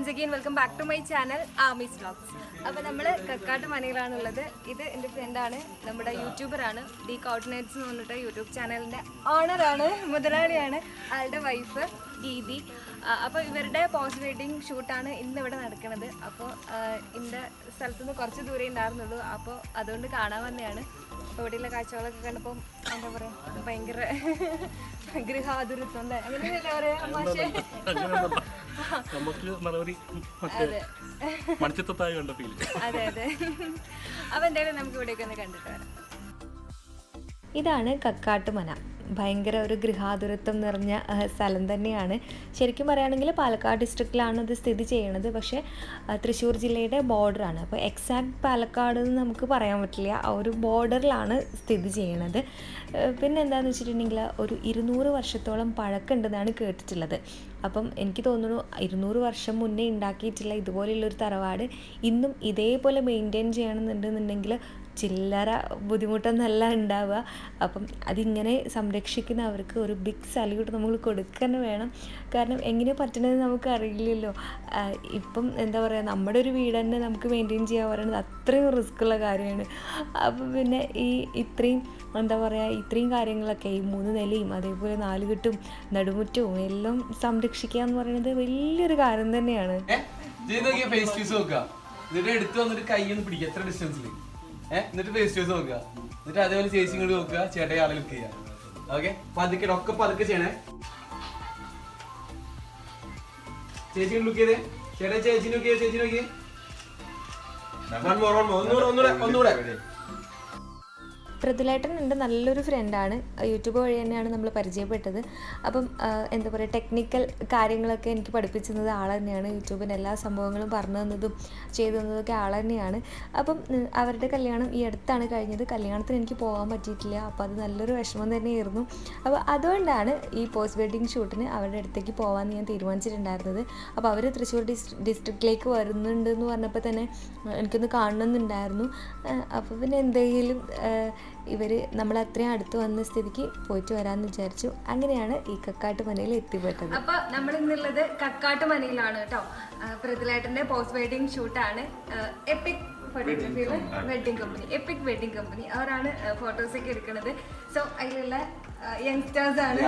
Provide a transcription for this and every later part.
Once again welcome back to my channel Ami's vlogs അപ്പോൾ നമ്മൾ കക്കാട്ട് മനയിലാണുള്ളത് ഇത് എൻ്റെ ഫ്രണ്ടാണ് നമ്മുടെ യൂട്യൂബറാണ് ഡി കോർഡിനേറ്റ്സ് എന്ന് പറഞ്ഞിട്ട് യൂട്യൂബ് ചാനലിൻ്റെ ഓണറാണ് മുതലാളിയാണ് ആളുടെ വൈഫ് ദീദി അപ്പോൾ ഇവരുടെ പോസ്റ്റ് വെഡിങ് ഷൂട്ടാണ് ഇന്ന് ഇവിടെ നടക്കുന്നത് അപ്പോൾ എൻ്റെ സ്ഥലത്തുനിന്ന് കുറച്ച് ദൂരേ ഉണ്ടായിരുന്നുള്ളൂ അപ്പോൾ അതുകൊണ്ട് കാണാൻ വന്നതാണ് അപ്പോൾ ഇവിടെയുള്ള കാഴ്ചകളൊക്കെ കണ്ടപ്പോൾ എന്താ പറയുക ഭയങ്കര ഗൃഹാതുരത്വം അല്ലേ അങ്ങനെയല്ലേ പറയാ മാഷേ നമുക്ക് മറുപടി മറ്റേ അതെ മണിച്ചിത്രത്തായി കണ്ട ഫീൽ അതെ അതെ അപ്പോൾ എന്തായാലും നമുക്ക് ഇവിടേക്ക് ഒന്ന് കണ്ടിട്ട് വരാം ഇതാണ് കക്കാട്ടുമന ഭയങ്കര ഒരു ഗൃഹാതുരത്വം നിറഞ്ഞ ആ, സ്ഥലം തന്നെയാണ് ശരിക്കും പറയുകയാണെങ്കിൽ പാലക്കാട് ഡിസ്ട്രിക്റ്റിലാണ് ഇത് സ്ഥിതി ചെയ്യുന്നത് പക്ഷേ ആ, തൃശ്ശൂർ ജില്ലയുടെ ബോർഡറാണ് അപ്പോൾ എക്സാക്ട് പാലക്കാട് എന്ന് നമുക്ക് പറയാൻ പറ്റില്ല ആ ഒരു ബോർഡറിലാണ് സ്ഥിതി ചെയ്യണത് ആ, പിന്നെ എന്താണെന്ന് വെച്ചിട്ടുണ്ടെങ്കിൽ ഒരു ഇരുന്നൂറ് വർഷത്തോളം പഴക്കമുണ്ടെന്നാണ് കേട്ടിട്ടുള്ളത് അപ്പം എനിക്ക് തോന്നുന്നു ഇരുന്നൂറ് വർഷം മുന്നേ ഉണ്ടാക്കിയിട്ടുള്ള ഇതുപോലെയുള്ളൊരു തറവാട് ഇന്നും ഇതേപോലെ മെയിൻറ്റെയിൻ ചെയ്യണമെന്നുണ്ടെന്നുണ്ടെങ്കിൽ ചില്ലറ ബുദ്ധിമുട്ടൊന്നല്ല ഉണ്ടാവുക അപ്പം അതിങ്ങനെ സംരക്ഷിക്കുന്നവർക്ക് ഒരു ബിഗ് സല്യൂട്ട് നമ്മൾ കൊടുക്കുക തന്നെ വേണം കാരണം എങ്ങനെ പറ്റണമെന്ന് നമുക്ക് അറിയില്ലല്ലോ ആഹ് ഇപ്പം എന്താ പറയുക നമ്മുടെ ഒരു വീട് തന്നെ നമുക്ക് മെയിൻറ്റെയിൻ ചെയ്യാൻ പറയുന്നത് അത്രയും റിസ്ക് ഉള്ള കാര്യമാണ് അപ്പം പിന്നെ ഈ ഇത്രയും എന്താ പറയുക ഇത്രയും കാര്യങ്ങളൊക്കെ ഈ മൂന്ന് നിലയും അതേപോലെ നാലുകെട്ടും നടുമുറ്റവും എല്ലാം സംരക്ഷിക്കുക എന്ന് പറയുന്നത് വലിയൊരു കാര്യം തന്നെയാണ് ചെയ്ത് നോക്കിയ ഫേസ് ട്യൂസ് നോക്കുക എന്നിട്ട് എടുത്ത് വന്നിട്ട് കൈ ഒന്ന് പിടിക്കുക എത്ര ഡിസ്റ്റൻസിൽ ഏഹ് എന്നിട്ട് ഫേസ് ട്യൂസ് നോക്കുക എന്നിട്ട് അതേപോലെ ചേച്ചി ഇങ്ങോട്ട് നോക്കുക ചേട്ടൻ ആളെ ലുക്ക് ചെയ്യുക ഓക്കെ പതുക്കെ ഒക്കെ പതുക്കെ ചെയ്യണേ ചേച്ചി ലുക്ക് ചെയ്തേ ചേട്ടാ ചേച്ചി നോക്കിയേ ചേച്ചി നോക്കിയേ One more, one more. ഒന്നുകൂടെ ഒന്നുകൂടെ ഒന്നുകൂടെ പൃഥുലേട്ടൻ എൻ്റെ നല്ലൊരു ഫ്രണ്ടാണ് യൂട്യൂബ് വഴി തന്നെയാണ് നമ്മൾ പരിചയപ്പെട്ടത് അപ്പം ആ, എന്താ പറയുക ടെക്നിക്കൽ കാര്യങ്ങളൊക്കെ എനിക്ക് പഠിപ്പിച്ചു തന്നത് ആൾ തന്നെയാണ് യൂട്യൂബിൻ്റെ എല്ലാ സംഭവങ്ങളും പറഞ്ഞു തന്നതും ചെയ്തു തന്നതൊക്കെ ആൾ തന്നെയാണ് അപ്പം ഉം, അവരുടെ കല്യാണം ഈ അടുത്താണ് കഴിഞ്ഞത് കല്യാണത്തിന് എനിക്ക് പോകാൻ പറ്റിയിട്ടില്ല അപ്പോൾ അത് നല്ലൊരു വിഷമം തന്നെയായിരുന്നു അപ്പോൾ അതുകൊണ്ടാണ് ഈ പോസ്റ്റ് വെഡിങ് ഷൂട്ടിന് അവരുടെ അടുത്തേക്ക് പോകാമെന്ന് ഞാൻ തീരുമാനിച്ചിട്ടുണ്ടായിരുന്നത് അപ്പോൾ അവർ തൃശ്ശൂർ ഡിസ് ഡിസ്ട്രിക്റ്റിലേക്ക് വരുന്നുണ്ട് എന്ന് പറഞ്ഞപ്പോൾ തന്നെ ആ, എനിക്കൊന്ന് കാണണമെന്നുണ്ടായിരുന്നു അപ്പോൾ പിന്നെ എന്തെങ്കിലും ഇവർ നമ്മൾ അത്രയും അടുത്ത് വന്ന സ്ഥിതിക്ക് പോയിട്ട് വരാമെന്ന് വിചാരിച്ചു അങ്ങനെയാണ് ഈ കക്കാട്ട് മനയിൽ എത്തിപ്പെട്ടത് അപ്പൊ നമ്മൾ ഇന്നുള്ളത് കക്കാട്ട് മനയിലാണ് കേട്ടോ പൃഥ്വിലേട്ടന്റെ പോസ്റ്റ് വെഡിങ് ഷൂട്ടാണ് എപ്പിക് ഫോട്ടോഗ്രാഫിയിലെ wedding company epic wedding company അവരാണ് ഫോട്ടോസ് ഒക്കെ എടുക്കുന്നത് സോ അതിലുള്ള യങ്സ്റ്റേഴ്സ് ആണ്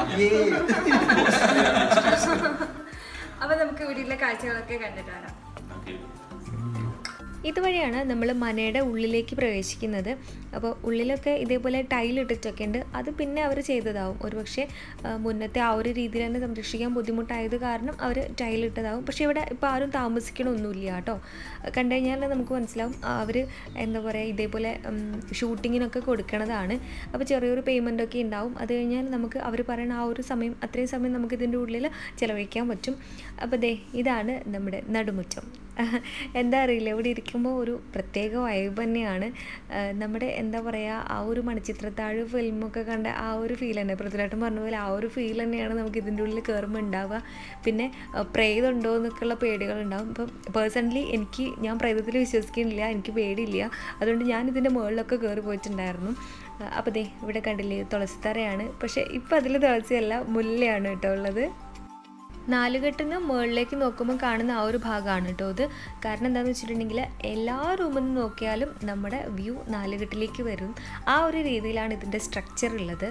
അപ്പൊ നമുക്ക് ഇവിടെയുള്ള കാഴ്ചകളൊക്കെ കണ്ടിട്ട് വരാം ഇതുവഴിയാണ് നമ്മൾ മനയുടെ ഉള്ളിലേക്ക് പ്രവേശിക്കുന്നത് അപ്പോൾ ഉള്ളിലൊക്കെ ഇതേപോലെ ടൈൽ ഇട്ടിട്ടൊക്കെ ഉണ്ട് അത് പിന്നെ അവർ ചെയ്തതാവും ഒരുപക്ഷെ ആ, മുന്നത്തെ ആ ഒരു രീതിയിൽ തന്നെ സംരക്ഷിക്കാൻ ബുദ്ധിമുട്ടായത് കാരണം അവർ ടൈൽ ഇട്ടതാവും പക്ഷേ ഇവിടെ ഇപ്പോൾ ആരും താമസിക്കണമൊന്നുമില്ല കേട്ടോ കണ്ടു കഴിഞ്ഞാൽ നമുക്ക് മനസ്സിലാവും അവർ എന്താ പറയുക ഇതേപോലെ ഷൂട്ടിങ്ങിനൊക്കെ കൊടുക്കണതാണ് അപ്പോൾ ചെറിയൊരു പേയ്മെൻ്റ് ഒക്കെ ഉണ്ടാവും അത് കഴിഞ്ഞാൽ നമുക്ക് അവർ പറയുന്ന ആ ഒരു സമയം അത്രയും സമയം നമുക്ക് ഇതിൻ്റെ ഉള്ളിൽ ചിലവഴിക്കാൻ പറ്റും അപ്പോൾ ദേ ഇതാണ് നമ്മുടെ നടുമുറ്റം എന്താ അറിയില്ല ഇവിടെ ഇരിക്കുമ്പോൾ ഒരു പ്രത്യേക വൈബ് തന്നെയാണ് ആ, നമ്മുടെ എന്താ പറയുക ആ ഒരു മണിച്ചിത്രത്താഴ് ഫിലിമൊക്കെ കണ്ട ആ ഒരു ഫീൽ തന്നെ പൃഥ്വിരാട്ടൻ പറഞ്ഞ പോലെ ആ ഒരു ഫീൽ തന്നെയാണ് നമുക്ക് ഇതിൻ്റെ ഉള്ളിൽ കയറുമ്പോൾ ഉണ്ടാവുക പിന്നെ ആ, പ്രേതമുണ്ടോ എന്നൊക്കെയുള്ള പേടികളുണ്ടാവും ഇപ്പം പേഴ്സണലി എനിക്ക് ഞാൻ പ്രേതത്തിൽ വിശ്വസിക്കുന്നില്ല എനിക്ക് പേടിയില്ല അതുകൊണ്ട് ഞാൻ ഇതിൻ്റെ മുകളിലൊക്കെ കയറി പോയിട്ടുണ്ടായിരുന്നു അപ്പോൾ ദേ ഇവിടെ കണ്ടില്ലേ തുളസിത്തറയാണ് പക്ഷേ ഇപ്പം അതിൽ തുളസിയല്ല മുല്ലയാണ് കേട്ടോ ഉള്ളത് നാലുകെട്ടിന് മുകളിലേക്ക് നോക്കുമ്പോൾ കാണുന്ന ആ ഒരു ഭാഗമാണ് കേട്ടോ ഇത് കാരണം എന്താണെന്ന് വെച്ചിട്ടുണ്ടെങ്കിൽ എല്ലാ റൂമിൽ നിന്ന് നോക്കിയാലും നമ്മുടെ വ്യൂ നാലുകെട്ടിലേക്ക് വരും ആ ഒരു രീതിയിലാണ് ഇതിൻ്റെ സ്ട്രക്ചർ ഉള്ളത്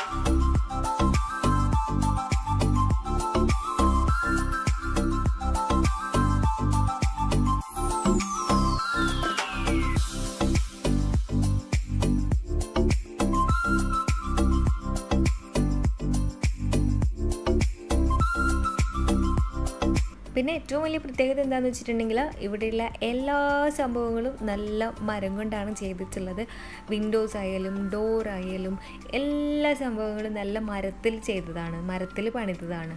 പിന്നെ ഏറ്റവും വലിയ പ്രത്യേകത എന്താണെന്ന് വെച്ചിട്ടുണ്ടെങ്കിൽ ഇവിടെയുള്ള എല്ലാ സംഭവങ്ങളും നല്ല മരം കൊണ്ടാണ് ചെയ്തിട്ടുള്ളത് വിൻഡോസ് ആയാലും ഡോർ ആയാലും എല്ലാ സംഭവങ്ങളും നല്ല മരത്തിൽ ചെയ്തതാണ് മരത്തിൽ പണിതതാണ്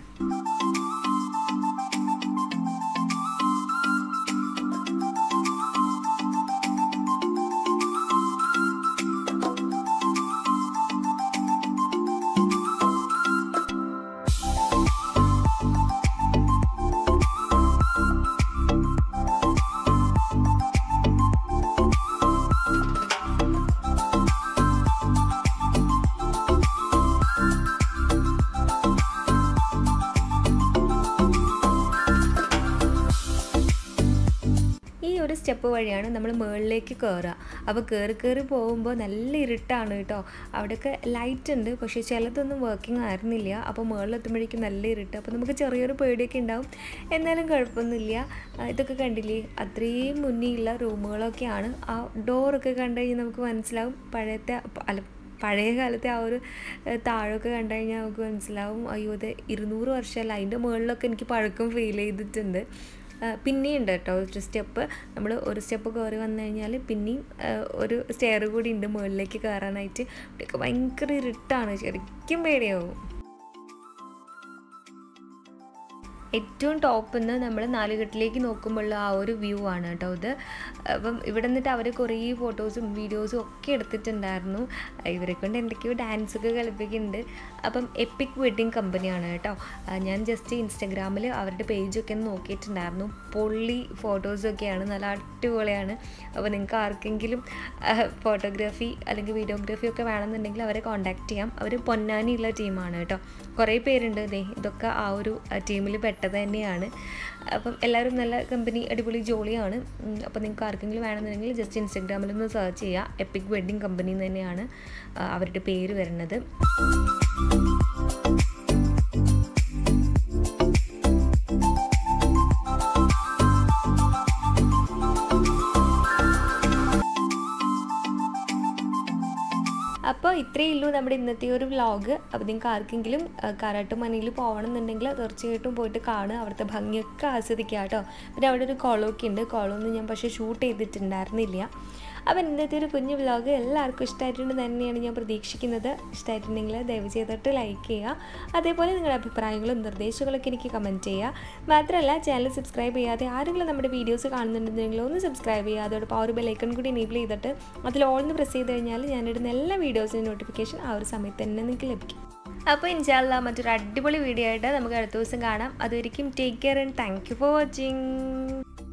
സ്റ്റെപ്പ് വഴിയാണ് നമ്മൾ മുകളിലേക്ക് കയറുക അപ്പോൾ കയറി കയറി പോകുമ്പോൾ നല്ല ഇരുട്ടാണ് കേട്ടോ അവിടെയൊക്കെ ലൈറ്റ് ഉണ്ട് പക്ഷേ ചിലതൊന്നും വർക്കിംഗ് ആയിരുന്നില്ല അപ്പോൾ മുകളിലെത്തുമ്പോഴേക്കും നല്ല ഇരുട്ട് അപ്പോൾ നമുക്ക് ചെറിയൊരു പേടിയൊക്കെ ഉണ്ടാവും എന്നാലും കുഴപ്പമൊന്നുമില്ല ആ, ഇതൊക്കെ കണ്ടില്ലേ അത്രയും മുന്നിലുള്ള റൂമുകളൊക്കെയാണ് ആ ഡോറൊക്കെ കണ്ടു കഴിഞ്ഞാൽ നമുക്ക് മനസ്സിലാവും പഴയത്തെ അല്ല പഴയ കാലത്തെ ആ ഒരു ഏഹ്, താഴമൊക്കെ കണ്ടു കഴിഞ്ഞാൽ നമുക്ക് മനസ്സിലാവും അയ്യോ ഇത് ഇരുന്നൂറ് വർഷമല്ല അതിൻ്റെ മുകളിലൊക്കെ എനിക്ക് പഴക്കം ഫീൽ ചെയ്തിട്ടുണ്ട് ആ, പിന്നെയും ഉണ്ട് കേട്ടോ ഒരു സ്റ്റെപ്പ് നമ്മൾ ഒരു സ്റ്റെപ്പ് കയറി വന്നു കഴിഞ്ഞാൽ പിന്നെയും ആ, ഒരു സ്റ്റെയർ കൂടി ഉണ്ട് മുകളിലേക്ക് കയറാനായിട്ട് ഇവിടെയൊക്കെ ഭയങ്കര ഇരുട്ടാണ് ശരിക്കും പേടിയാവും ഏറ്റവും ടോപ്പിൽ നിന്ന് നമ്മൾ നാലുകെട്ടിലേക്ക് നോക്കുമ്പോഴുള്ള ആ ഒരു വ്യൂ ആണ് കേട്ടോ ഇത് അപ്പം ഇവിടെ നിന്നിട്ട് അവർ കുറേ ഫോട്ടോസും വീഡിയോസും ഒക്കെ എടുത്തിട്ടുണ്ടായിരുന്നു ഇവരെ കൊണ്ട് എന്തൊക്കെയോ ഡാൻസൊക്കെ കളിപ്പിക്കുന്നുണ്ട് അപ്പം എപ്പിക് വെഡ്ഡിങ് കമ്പനിയാണ് കേട്ടോ ആ, ഞാൻ ജസ്റ്റ് ഇൻസ്റ്റഗ്രാമിൽ അവരുടെ പേജൊക്കെ ഒന്ന് നോക്കിയിട്ടുണ്ടായിരുന്നു പൊള്ളി ഫോട്ടോസൊക്കെയാണ് നല്ല അടിപൊളിയാണ് അപ്പോൾ നിങ്ങൾക്ക് ആർക്കെങ്കിലും ഫോട്ടോഗ്രാഫി അല്ലെങ്കിൽ വീഡിയോഗ്രാഫി ഒക്കെ വേണമെന്നുണ്ടെങ്കിൽ അവരെ കോൺടാക്ട് ചെയ്യാം അവർ പൊന്നാനിയുള്ള ടീമാണ് കേട്ടോ കുറേ പേരുണ്ട് ദേ ഇതൊക്കെ ആ ഒരു ടീമിൽ പെട്ടത് തന്നെയാണ് അപ്പം എല്ലാവരും നല്ല കമ്പനി അടിപൊളി ജോളിയാണ് ഉം, അപ്പോൾ നിങ്ങൾക്ക് ആർക്കെങ്കിലും വേണമെന്നുണ്ടെങ്കിൽ ജസ്റ്റ് ഇൻസ്റ്റഗ്രാമിൽ ഒന്ന് സെർച്ച് ചെയ്യുക എപ്പിക് വെഡ്ഡിങ് കമ്പനി തന്നെയാണ് ആ, അവരുടെ പേര് വരുന്നത് അപ്പോൾ ഇത്രയേ ഉള്ളൂ നമ്മുടെ ഇന്നത്തെ ഒരു വ്ളോഗ് അപ്പോൾ നിങ്ങൾക്ക് ആർക്കെങ്കിലും കാരാട്ടുമനയിൽ പോകണം എന്നുണ്ടെങ്കിൽ തീർച്ചയായിട്ടും പോയിട്ട് കാണുക അവിടുത്തെ ഭംഗിയൊക്കെ ആസ്വദിക്കുക കേട്ടോ പിന്നെ അവിടെ ഒരു കുളമൊക്കെ ഉണ്ട് കുളമൊന്നും ഞാൻ പക്ഷേ ഷൂട്ട് ചെയ്തിട്ടുണ്ടായിരുന്നില്ല അപ്പം ഇന്നത്തെ ഒരു കുഞ്ഞു വ്ളോഗ് എല്ലാവർക്കും ഇഷ്ടമായിട്ടുണ്ട് തന്നെയാണ് ഞാൻ പ്രതീക്ഷിക്കുന്നത് ഇഷ്ടമായിട്ടുണ്ടെങ്കിൽ ദയവ് ചെയ്തിട്ട് ലൈക്ക് ചെയ്യുക അതേപോലെ നിങ്ങളുടെ അഭിപ്രായങ്ങളും നിർദ്ദേശങ്ങളൊക്കെ എനിക്ക് കമൻറ്റ് ചെയ്യുക മാത്രമല്ല ചാനൽ സബ്സ്ക്രൈബ് ചെയ്യാതെ ആരെങ്കിലും നമ്മുടെ വീഡിയോസ് കാണുന്നുണ്ടെങ്കിൽ ഒന്ന് സബ്സ്ക്രൈബ് ചെയ്യുക അതോടൊപ്പം ആ ഒരു ബെലൈക്കൺ കൂടി എനേബിൾ ചെയ്തിട്ട് അതിൽ ഓൾന്ന് പ്രസ് ചെയ്ത് കഴിഞ്ഞാൽ ഞാനിടുന്ന എല്ലാ വീഡിയോസിൻ്റെ നോട്ടിഫിക്കേഷൻ ആ ഒരു സമയത്ത് തന്നെ നിങ്ങൾക്ക് ലഭിക്കും അപ്പോൾ ഇൻഷാല്ല മറ്റൊരു അടിപൊളി വീഡിയോ ആയിട്ട് നമുക്ക് അടുത്ത ദിവസം കാണാം അതുവരെയും take care and thank you for watching